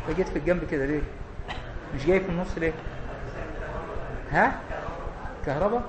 انت جيت في الجنب كده ليه مش جاي في النص ليه ها كهرباء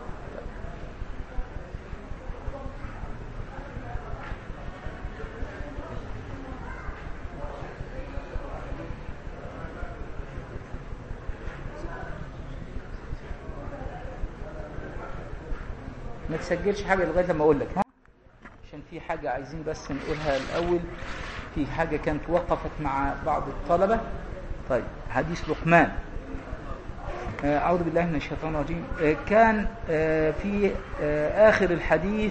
ما تسجلش حاجة لغاية لما أقول لك ها عشان في حاجة عايزين بس نقولها الأول في حاجة كانت وقفت مع بعض الطلبة طيب حديث لقمان آه، أعوذ بالله من الشيطان الرجيم آه، كان آه، في آه، آخر الحديث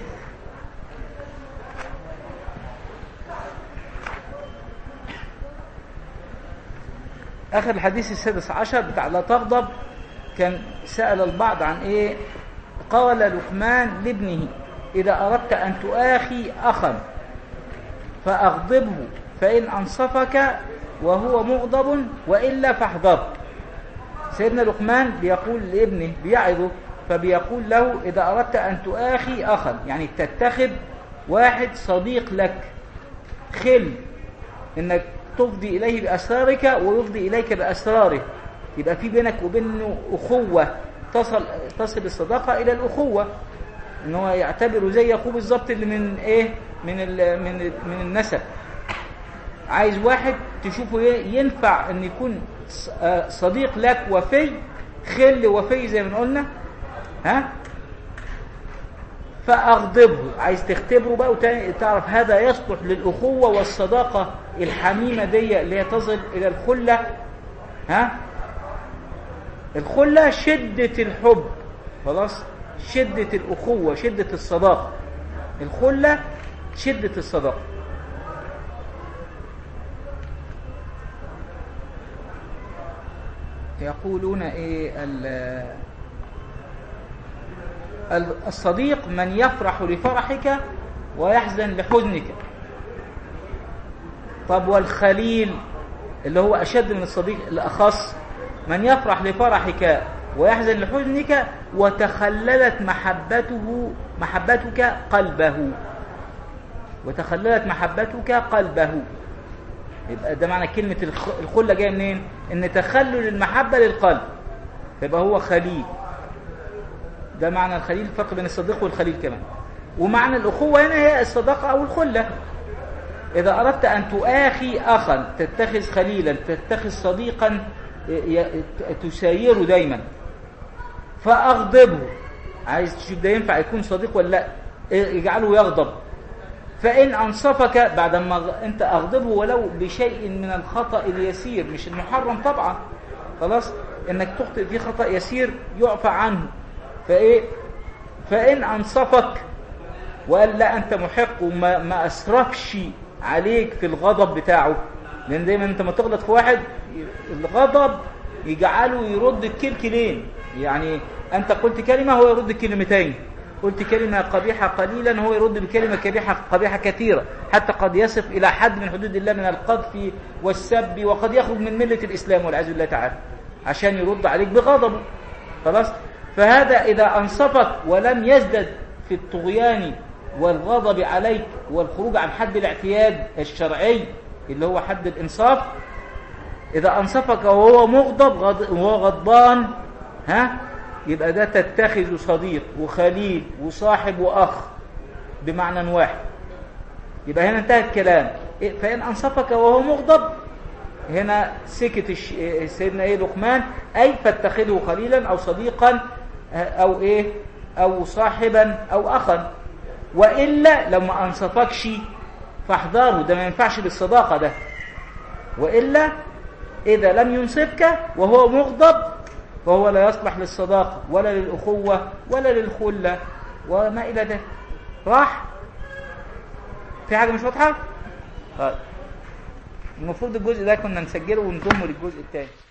آخر الحديث السادس عشر بتاع لا تغضب كان سأل البعض عن إيه قال لقمان لابنه إذا أردت أن تؤاخي أخا فأغضبه فإن أنصفك وهو مغضب وإلا فاحذر سيدنا لقمان بيقول لابنه بيعظه فبيقول له إذا أردت أن تؤاخي أخا يعني تتخذ واحد صديق لك خل إنك تفضي إليه بأسرارك ويفضي إليك بأسراره يبقى في بينك وبينه أخوة تصل تصل الصداقة إلى الأخوة إن هو يعتبره زي أخوه بالظبط اللي من إيه من ال من ال من النسب عايز واحد تشوفه ي- ينفع ان يكون ص- آه صديق لك وفي خل وفي زي ما قلنا ها فاغضبه عايز تختبره بقى وتعرف هذا يصلح للاخوه والصداقه الحميمه دي اللي هي تصل الى الخله ها الخله شده الحب خلاص شده الاخوه شده الصداقه الخله شده الصداقه يقولون ايه ال- ال- الصديق من يفرح لفرحك ويحزن لحزنك طب والخليل اللي هو اشد من الصديق الاخص من يفرح لفرحك ويحزن لحزنك وتخللت محبته محبتك قلبه وتخللت محبتك قلبه يبقى ده معنى كلمة الخ- الخلة جاية منين؟ إن تخلل المحبة للقلب فيبقى هو خليل ده معنى الخليل الفرق بين الصديق والخليل كمان ومعنى الأخوة هنا هي الصداقة أو الخلة إذا أردت أن تؤاخي أخا تتخذ خليلا تتخذ صديقا ي- ي- تسايره دايما فأغضبه عايز تشوف ده ينفع يكون صديق ولا لا اجعله يغضب فإن أنصفك بعد ما غ- أنت أغضبه ولو بشيء من الخطأ اليسير مش المحرم طبعا خلاص إنك تخطئ في خطأ يسير يعفى عنه فإيه فإن أنصفك وقال لا أنت محق وما ما أسرفش عليك في الغضب بتاعه لأن دايما أنت ما تغلط في واحد الغضب يجعله يرد الكلكلين يعني أنت قلت كلمة هو يرد كلمتين قلت كلمة قبيحة قليلا هو يرد بكلمة قبيحة قبيحة كثيرة حتى قد يصف إلى حد من حدود الله من القذف والسب وقد يخرج من ملة الإسلام والعياذ بالله تعالى عشان يرد عليك بغضبه خلاص فهذا إذا أنصفك ولم يزدد في الطغيان والغضب عليك والخروج عن حد الاعتياد الشرعي اللي هو حد الإنصاف إذا أنصفك وهو مغضب غض- وهو غضبان ها يبقى ده تتخذ صديق وخليل وصاحب وأخ بمعنى واحد يبقى هنا انتهى الكلام إيه؟ فإن أنصفك وهو مغضب هنا سكت الش... إيه سيدنا ايه لقمان أي فاتخذه خليلا أو صديقا آه، أو إيه أو صاحبا أو أخا وإلا لو ما أنصفكش فاحذره ده ما ينفعش بالصداقة ده وإلا إذا لم ينصفك وهو مغضب فهو لا يصلح للصداقة ولا للأخوة ولا للخلة وما إلى ذلك راح في حاجة مش واضحة؟ طيب المفروض الجزء ده كنا نسجله ونضمه للجزء الثاني